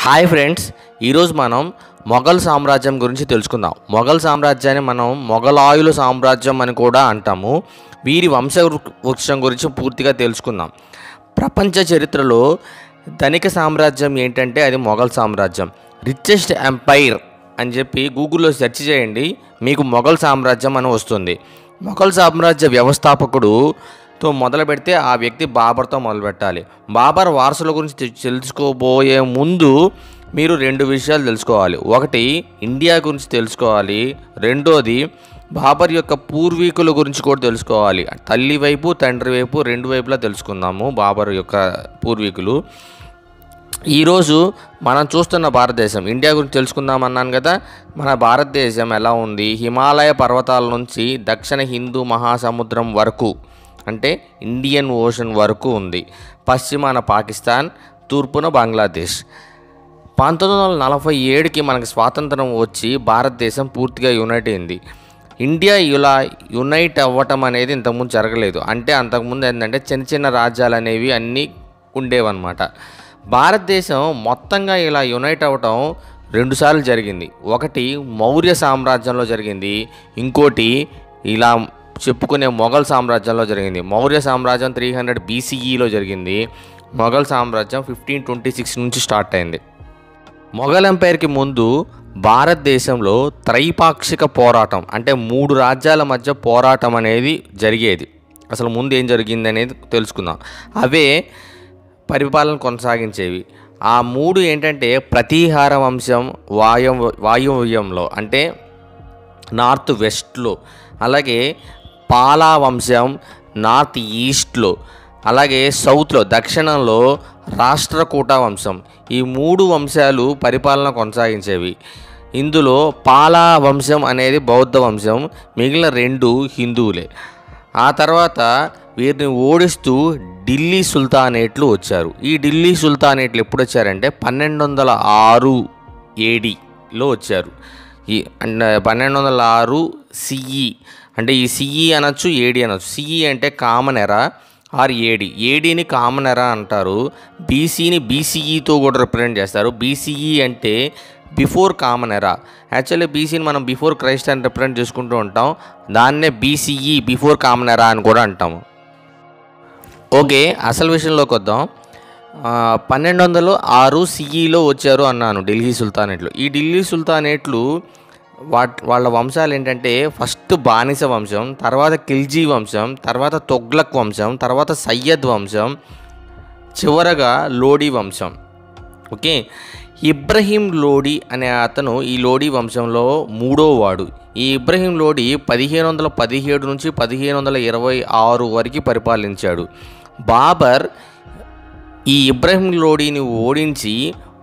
hi friends ఈరోజు మనం మొఘల్ సామ్రాజ్యం గురించి తెలుసుకుందాం మొఘల్ సామ్రాజ్యాన్ని మనం మొఘలాయుల సామ్రాజ్యం అని కూడా అంటాము వీరి వంశ వృ- వృక్షం గురించి పూర్తిగా తెలుసుకుందాం ప్రపంచ చరిత్రలో ధనిక సామ్రాజ్యం ఏంటంటే అది మొఘల్ సామ్రాజ్యం రిచెస్ట్ ఎంపైర్ అని చెప్పి గూగుల్లో సెర్చ్ చేయండి మీకు మొఘల్ సామ్రాజ్యం అని వస్తుంది మొఘల్ సామ్రాజ్య వ్యవస్థాపకుడు తో మొదలు పెడితే ఆ వ్యక్తి బాబర్తో మొదలు పెట్టాలి బాబర్ వారసుల గురించి తె- తెలుసుకోబోయే ముందు మీరు రెండు విషయాలు తెలుసుకోవాలి ఒకటి ఇండియా గురించి తెలుసుకోవాలి రెండోది బాబర్ యొక్క పూర్వీకుల గురించి కూడా తెలుసుకోవాలి తల్లి వైపు తండ్రి వైపు రెండు వైపులా తెలుసుకుందాము బాబర్ యొక్క పూర్వీకులు ఈరోజు మనం చూస్తున్న భారతదేశం ఇండియా గురించి తెలుసుకుందాం అన్నాను కదా మన భారతదేశం ఎలా ఉంది హిమాలయ పర్వతాల నుంచి దక్షిణ హిందూ మహాసముద్రం వరకు అంటే ఇండియన్ ఓషన్ వరకు ఉంది పశ్చిమాన పాకిస్తాన్ తూర్పున బంగ్లాదేశ్ పంతొమ్మిది వందల నలభై ఏడుకి మనకి స్వాతంత్రం వచ్చి భారతదేశం పూర్తిగా యునైట్ అయింది ఇండియా ఇలా యునైట్ అవ్వటం అనేది ఇంతకుముందు జరగలేదు అంటే అంతకుముందు ఏంటంటే చిన్న చిన్న రాజ్యాలు అనేవి అన్నీ ఉండేవన్నమాట భారతదేశం మొత్తంగా ఇలా యునైట్ అవ్వటం రెండుసార్లు జరిగింది ఒకటి మౌర్య సామ్రాజ్యంలో జరిగింది ఇంకోటి ఇలా చెప్పుకునే మొఘల్ సామ్రాజ్యంలో జరిగింది మౌర్య సామ్రాజ్యం త్రీ హండ్రెడ్ బీసీఈలో జరిగింది మొఘల్ సామ్రాజ్యం ఫిఫ్టీన్ ట్వంటీ సిక్స్ నుంచి స్టార్ట్ అయింది మొఘల్ ఎంపైర్కి ముందు భారతదేశంలో త్రైపాక్షిక పోరాటం అంటే మూడు రాజ్యాల మధ్య పోరాటం అనేది జరిగేది అసలు ముందు ఏం జరిగింది అనేది తెలుసుకుందాం అవే పరిపాలన కొనసాగించేవి ఆ మూడు ఏంటంటే ప్రతీహార వంశం వాయు వాయువ్యంలో అంటే నార్త్ వెస్ట్లో అలాగే పాలా వంశం నార్త్ ఈస్ట్లో అలాగే సౌత్లో దక్షిణంలో రాష్ట్రకూట వంశం ఈ మూడు వంశాలు పరిపాలన కొనసాగించేవి ఇందులో పాలా వంశం అనేది బౌద్ధ వంశం మిగిలిన రెండు హిందువులే ఆ తర్వాత వీరిని ఓడిస్తూ ఢిల్లీ సుల్తానేట్లు వచ్చారు ఈ ఢిల్లీ సుల్తానేట్లు ఎప్పుడు వచ్చారంటే పన్నెండు వందల ఆరు ఏడిలో వచ్చారు ఈ అండ్ పన్నెండు వందల ఆరు సిఈ అంటే ఈ సిఈ అనొచ్చు ఏడి అనొచ్చు సిఈ అంటే కామన్ ఎరా ఆర్ ఏడి ఏడీని కామన్ ఎరా అంటారు బీసీని బీసీఈతో కూడా రిప్రజెంట్ చేస్తారు బీసీఈ అంటే బిఫోర్ కామన్ ఎరా యాక్చువల్లీ బీసీని మనం బిఫోర్ క్రైస్ట్ అని రిప్రజెంట్ చేసుకుంటూ ఉంటాం దాన్నే బీసీఈ బిఫోర్ కామన్ ఎరా అని కూడా అంటాము ఓకే అసలు విషయంలోకి వద్దాం ఆ, పన్నెండు వందలు ఆరు సిఈలో వచ్చారు అన్నాను ఢిల్లీ సుల్తానేట్లు ఈ ఢిల్లీ సుల్తానేట్లు వాట్ వాళ్ళ వంశాలు ఏంటంటే ఫస్ట్ బానిస వంశం తర్వాత ఖిల్జీ వంశం తర్వాత తొగ్లక్ వంశం తర్వాత సయ్యద్ వంశం చివరగా లోడీ వంశం ఓకే ఇబ్రహీం లోడీ అనే అతను ఈ లోడీ వంశంలో మూడో వాడు ఈ ఇబ్రహీం లోడీ పదిహేను వందల పదిహేడు నుంచి పదిహేను వందల ఇరవై ఆరు వరకు పరిపాలించాడు బాబర్ ఈ ఇబ్రహీం లోడీని ఓడించి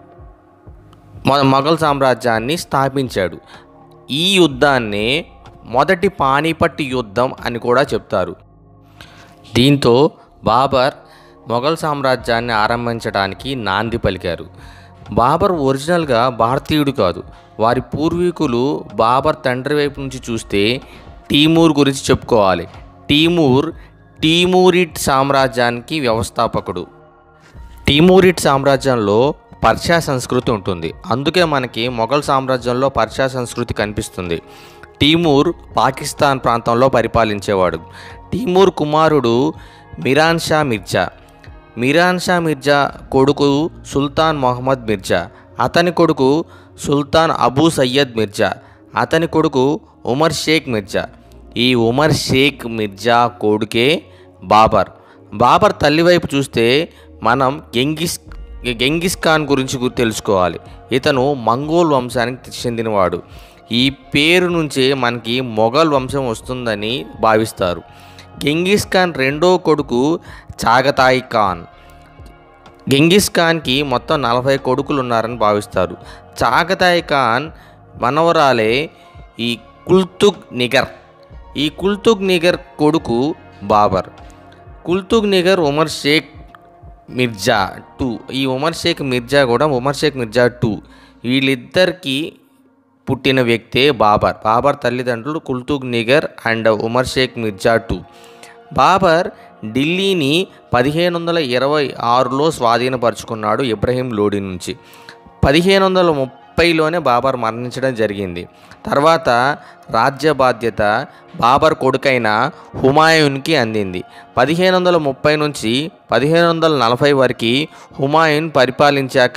మొ- మొఘల్ సామ్రాజ్యాన్ని స్థాపించాడు ఈ యుద్ధాన్ని మొదటి పానీపట్టి యుద్ధం అని కూడా చెప్తారు దీంతో బాబర్ మొఘల్ సామ్రాజ్యాన్ని ఆరంభించడానికి నాంది పలికారు బాబర్ ఒరిజినల్గా భారతీయుడు కాదు వారి పూర్వీకులు బాబర్ తండ్రి వైపు నుంచి చూస్తే టీమూర్ గురించి చెప్పుకోవాలి టీమూర్ టీమూరిట్ సామ్రాజ్యానికి వ్యవస్థాపకుడు టీమూరిట్ సామ్రాజ్యంలో పర్షియా సంస్కృతి ఉంటుంది అందుకే మనకి మొఘల్ సామ్రాజ్యంలో పర్షియా సంస్కృతి కనిపిస్తుంది టీమూర్ పాకిస్తాన్ ప్రాంతంలో పరిపాలించేవాడు టీమూర్ కుమారుడు మిరాన్ షా మిర్జా మిరాన్ షా మిర్జా కొడుకు సుల్తాన్ మొహమ్మద్ మిర్జా అతని కొడుకు సుల్తాన్ అబూ సయ్యద్ మిర్జా అతని కొడుకు ఉమర్ షేక్ మిర్జా ఈ ఉమర్ షేక్ మిర్జా కొడుకే బాబర్ బాబర్ తల్లి వైపు చూస్తే మనం గెంగిస్ గెంగిస్ ఖాన్ గురించి గు- తెలుసుకోవాలి ఇతను మంగోల్ వంశానికి చెందినవాడు ఈ పేరు నుంచే మనకి మొఘల్ వంశం వస్తుందని భావిస్తారు గెంగిస్ ఖాన్ రెండో కొడుకు చాగతాయి ఖాన్ గెంగిస్ ఖాన్కి మొత్తం నలభై కొడుకులు ఉన్నారని భావిస్తారు చాగతాయి ఖాన్ మనవరాలే ఈ కుల్తుగ్ నిగర్ ఈ కుల్తుగ్ నిగర్ కొడుకు బాబర్ కుల్తుగ్ నిగర్ ఉమర్ షేక్ మిర్జా టూ ఈ ఉమర్ షేక్ మిర్జా కూడా ఉమర్ షేక్ మిర్జా టూ వీళ్ళిద్దరికి పుట్టిన వ్యక్తే బాబర్ బాబర్ తల్లిదండ్రులు కుల్తుగ్ నిగర్ అండ్ ఉమర్ షేక్ మిర్జా టూ బాబర్ ఢిల్లీని పదిహేను వందల ఇరవై ఆరులో స్వాధీనపరుచుకున్నాడు ఇబ్రహీం లోడి నుంచి పదిహేను వందల ముప్పైలోనే బాబర్ మరణించడం జరిగింది తర్వాత రాజ్య బాధ్యత బాబర్ కొడుకైన హుమాయూన్కి అందింది పదిహేను వందల ముప్పై నుంచి పదిహేను వందల నలభై వరకు హుమాయూన్ పరిపాలించాక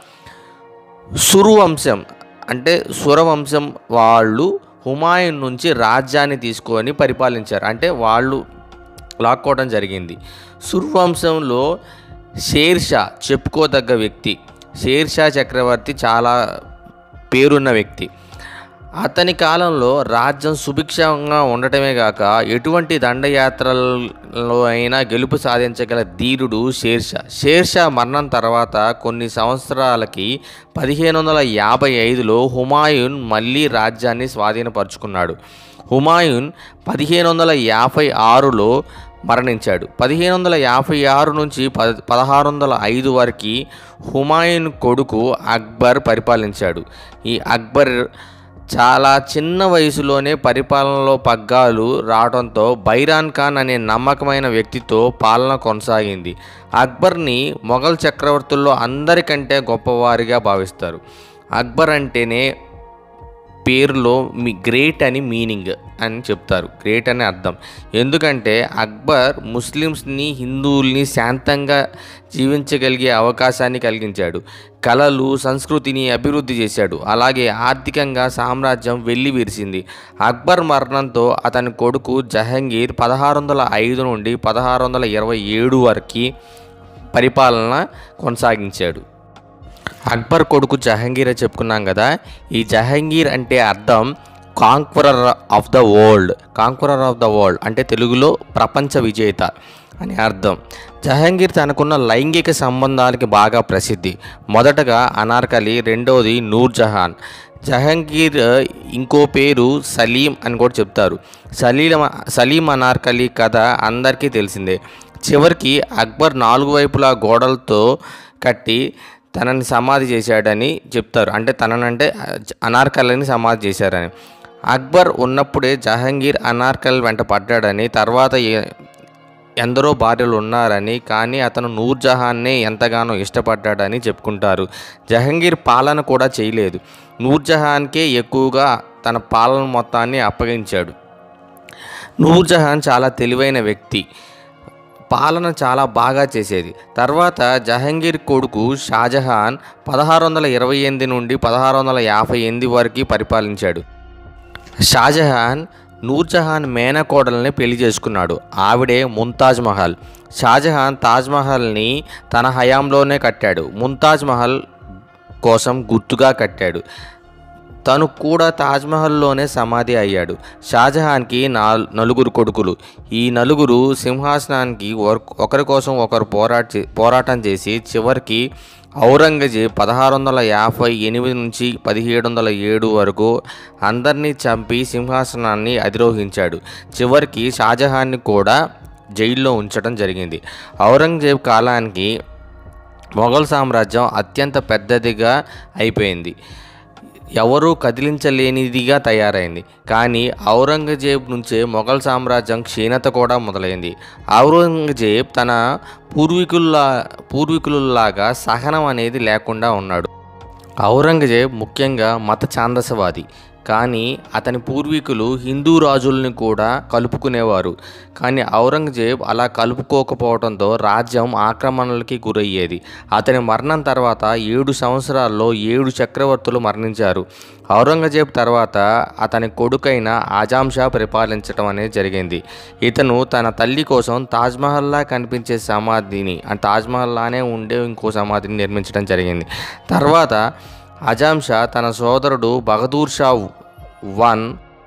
సురువంశం అంటే సురవంశం వాళ్ళు హుమాయూన్ నుంచి రాజ్యాన్ని తీసుకొని పరిపాలించారు అంటే వాళ్ళు లాక్కోవడం జరిగింది సుర్వంశంలో షేర్షా చెప్పుకోదగ్గ వ్యక్తి షేర్షా చక్రవర్తి చాలా పేరున్న వ్యక్తి అతని కాలంలో రాజ్యం సుభిక్షంగా ఉండటమే కాక ఎటువంటి దండయాత్రలలో అయినా గెలుపు సాధించగల ధీరుడు షేర్షా షేర్షా మరణం తర్వాత కొన్ని సంవత్సరాలకి పదిహేను వందల యాభై ఐదులో హుమాయూన్ మళ్ళీ రాజ్యాన్ని స్వాధీనపరుచుకున్నాడు హుమాయూన్ పదిహేను వందల యాభై ఆరులో మరణించాడు పదిహేను వందల యాభై ఆరు నుంచి పద పదహారు వందల ఐదు వరకు హుమాయూన్ కొడుకు అక్బర్ పరిపాలించాడు ఈ అక్బర్ చాలా చిన్న వయసులోనే పరిపాలనలో పగ్గాలు రావడంతో బైరాన్ ఖాన్ అనే నమ్మకమైన వ్యక్తితో పాలన కొనసాగింది అక్బర్ని మొఘల్ చక్రవర్తుల్లో అందరికంటే గొప్పవారిగా భావిస్తారు అక్బర్ అంటేనే పేరులో మీ గ్రేట్ అని మీనింగ్ అని చెప్తారు గ్రేట్ అని అర్థం ఎందుకంటే అక్బర్ ముస్లిమ్స్ని హిందువుల్ని శాంతంగా జీవించగలిగే అవకాశాన్ని కలిగించాడు కళలు సంస్కృతిని అభివృద్ధి చేశాడు అలాగే ఆర్థికంగా సామ్రాజ్యం వెళ్ళి విరిసింది అక్బర్ మరణంతో అతని కొడుకు జహంగీర్ పదహారు వందల ఐదు నుండి పదహారు వందల ఇరవై ఏడు వరకు పరిపాలన కొనసాగించాడు అక్బర్ కొడుకు జహంగీర్ అని చెప్పుకున్నాం కదా ఈ జహంగీర్ అంటే అర్థం conqueror of the world conqueror of the world అంటే తెలుగులో ప్రపంచ విజేత అని అర్థం జహంగీర్ తనకున్న లైంగిక సంబంధాలకి బాగా ప్రసిద్ధి మొదటగా అనార్కలి రెండవది నూర్జహాన్ జహంగీర్ ఇంకో పేరు సలీం అని కూడా చెప్తారు సలీం సలీం అనార్కలి కథ అందరికీ తెలిసిందే చివరికి అక్బర్ నాలుగు వైపులా గోడలతో కట్టి తనని సమాధి చేశాడని చెప్తారు అంటే తననంటే అనార్కలిని సమాధి చేశారని అక్బర్ ఉన్నప్పుడే జహంగీర్ అనార్కల్ వెంట పడ్డాడని తర్వాత ఏ- ఎందరో భార్యలు ఉన్నారని కానీ అతను నూర్జహాన్నే ఎంతగానో ఇష్టపడ్డాడని చెప్పుకుంటారు జహంగీర్ పాలన కూడా చేయలేదు నూర్జహాన్కే ఎక్కువగా తన పాలన మొత్తాన్ని అప్పగించాడు నూర్జహాన్ చాలా తెలివైన వ్యక్తి పాలన చాలా బాగా చేసేది తర్వాత జహంగీర్ కొడుకు షాజహాన్ పదహారు వందల ఇరవై ఎనిమిది నుండి పదహారు వందల యాభై ఎనిమిది వరకు పరిపాలించాడు షాజహాన్ నూర్జహాన్ మేనకోడల్ని పెళ్లి చేసుకున్నాడు ఆవిడే ముంతాజ్ మహల్ షాజహాన్ తాజ్ మహల్ని తన హయాంలోనే కట్టాడు ముంతాజ్ మహల్ కోసం గుర్తుగా కట్టాడు తను కూడా తాజ్మహల్లోనే సమాధి అయ్యాడు షాజహాన్కి నాల్ నలుగురు కొడుకులు ఈ నలుగురు సింహాసనానికి వర్- ఒకరి కోసం ఒకరు పోరాట పోరాటం చేసి చివరికి ఔరంగజేబ్ పదహారు వందల యాభై ఎనిమిది నుంచి పదిహేడు వందల ఏడు వరకు అందరినీ చంపి సింహాసనాన్ని అధిరోహించాడు చివరికి షాజహాన్ని కూడా జైల్లో ఉంచడం జరిగింది ఔరంగజేబ్ కాలానికి మొఘల్ సామ్రాజ్యం అత్యంత పెద్దదిగా అయిపోయింది ఎవరూ కదిలించలేనిదిగా తయారైంది కానీ ఔరంగజేబ్ నుంచే మొఘల్ సామ్రాజ్యం క్షీణత కూడా మొదలైంది ఔరంగజేబ్ తన పూర్వీకుల్లా పూర్వీకులలాగా సహనం అనేది లేకుండా ఉన్నాడు ఔరంగజేబ్ ముఖ్యంగా మత ఛాందసవాది కానీ అతని పూర్వీకులు హిందూ రాజుల్ని కూడా కలుపుకునేవారు కానీ ఔరంగజేబ్ అలా కలుపుకోకపోవడంతో రాజ్యం ఆక్రమణలకి గురయ్యేది అతని మరణం తర్వాత ఏడు సంవత్సరాల్లో ఏడు చక్రవర్తులు మరణించారు ఔరంగజేబ్ తర్వాత అతని కొడుకైన ఆజాం షా పరిపాలించడం అనేది జరిగింది ఇతను తన తల్లి కోసం తాజ్మహల్లా కనిపించే సమాధిని ఆ తాజ్మహల్లానే ఉండే ఇంకో సమాధిని నిర్మించడం జరిగింది తర్వాత అజాం షా తన సోదరుడు బహదూర్ షా వన్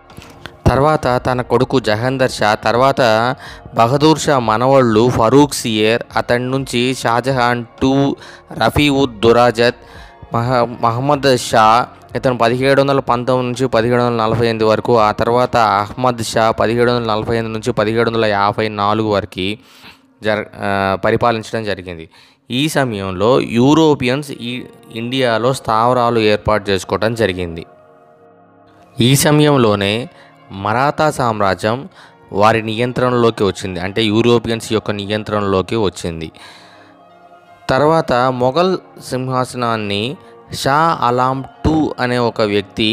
తర్వాత తన కొడుకు జహందర్ షా తర్వాత బహదూర్ షా మనవళ్ళు ఫరూక్ సియర్ అతడి నుంచి షాజహాన్ టూ రఫీవుద్ దురాజత్ మహ మహమ్మద్ షా ఇతను పదిహేడు వందల పంతొమ్మిది నుంచి పదిహేడు వందల నలభై ఎనిమిది వరకు ఆ తర్వాత అహ్మద్ షా పదిహేడు వందల నలభై ఎనిమిది నుంచి పదిహేడు వందల యాభై నాలుగు వరకు జర ఆ, పరిపాలించడం జరిగింది ఈ సమయంలో యూరోపియన్స్ ఈ ఇండియాలో స్థావరాలు ఏర్పాటు చేసుకోవడం జరిగింది ఈ సమయంలోనే మరాఠా సామ్రాజ్యం వారి నియంత్రణలోకి వచ్చింది అంటే యూరోపియన్స్ యొక్క నియంత్రణలోకి వచ్చింది తర్వాత మొఘల్ సింహాసనాన్ని షా అలాం టూ అనే ఒక వ్యక్తి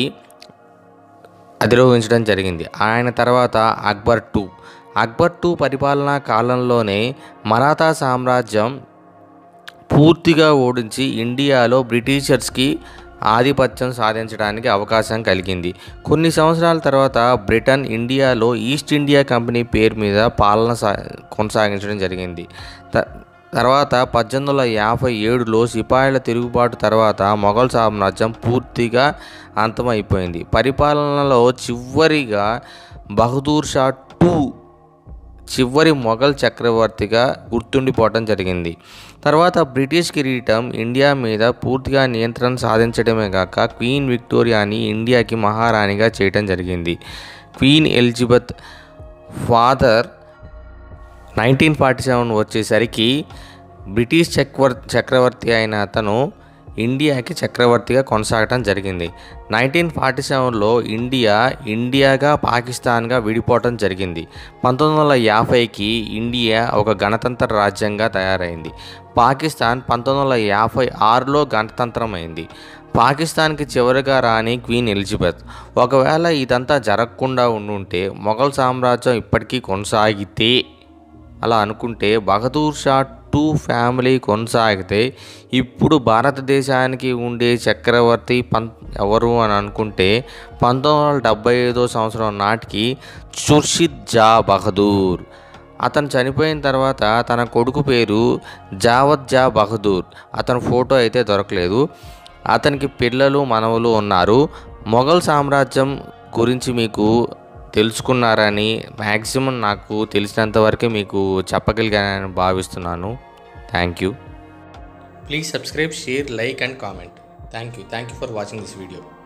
అధిరోహించడం జరిగింది ఆయన తర్వాత అక్బర్ టూ అక్బర్ టూ పరిపాలనా కాలంలోనే మరాఠా సామ్రాజ్యం పూర్తిగా ఓడించి ఇండియాలో బ్రిటిషర్స్కి ఆధిపత్యం సాధించడానికి అవకాశం కలిగింది కొన్ని సంవత్సరాల తర్వాత బ్రిటన్ ఇండియాలో ఈస్ట్ ఇండియా కంపెనీ పేరు మీద పాలన సా కొనసాగించడం జరిగింది త- తర్వాత పద్దెనిమిది వందల యాభై ఏడులో సిపాయిల తిరుగుబాటు తర్వాత మొఘల్ సామ్రాజ్యం పూర్తిగా అంతమైపోయింది పరిపాలనలో చివరిగా బహదూర్ షా టూ చివరి మొఘల్ చక్రవర్తిగా గుర్తుండిపోవటం జరిగింది తర్వాత బ్రిటిష్ కిరీటం ఇండియా మీద పూర్తిగా నియంత్రణ సాధించడమే కాక క్వీన్ విక్టోరియాని ఇండియాకి మహారాణిగా చేయటం జరిగింది queen Elizabeth father nineteen forty seven వచ్చేసరికి బ్రిటిష్ చక్రవర్ చక్రవర్తి అయిన అతను ఇండియాకి చక్రవర్తిగా కొనసాగటం జరిగింది నైన్టీన్ ఫార్టీ సెవెన్లో ఇండియా ఇండియాగా పాకిస్తాన్గా విడిపోవటం జరిగింది పంతొమ్మిది వందల యాభైకి ఇండియా ఒక గణతంత్ర రాజ్యంగా తయారైంది పాకిస్తాన్ పంతొమ్మిది వందల యాభై ఆరులో గణతంత్రమైంది పాకిస్తాన్కి చివరిగా రాని క్వీన్ ఎలిజబెత్ ఒకవేళ ఇదంతా జరగకుండా ఉండుంటే మొఘల్ సామ్రాజ్యం ఇప్పటికీ కొనసాగితే అలా అనుకుంటే బహదూర్ షా టూ ఫ్యామిలీ కొనసాగితే ఇప్పుడు భారతదేశానికి ఉండే చక్రవర్తి పం ఎవరు అని అనుకుంటే పంతొమ్మిది వందల డెబ్బై ఐదో సంవత్సరం నాటికి చుర్షిద్ జా బహదూర్ అతను చనిపోయిన తర్వాత తన కొడుకు పేరు జావద్ జా బహదూర్ అతని ఫోటో అయితే దొరకలేదు అతనికి పిల్లలు మనవలు ఉన్నారు మొఘల్ సామ్రాజ్యం గురించి మీకు తెలుసుకున్నారని మ్యాక్సిమం నాకు తెలిసినంత వరకు మీకు చెప్పగలిగానని భావిస్తున్నాను thank you please subscribe share like and comment thank you thank you for watching this video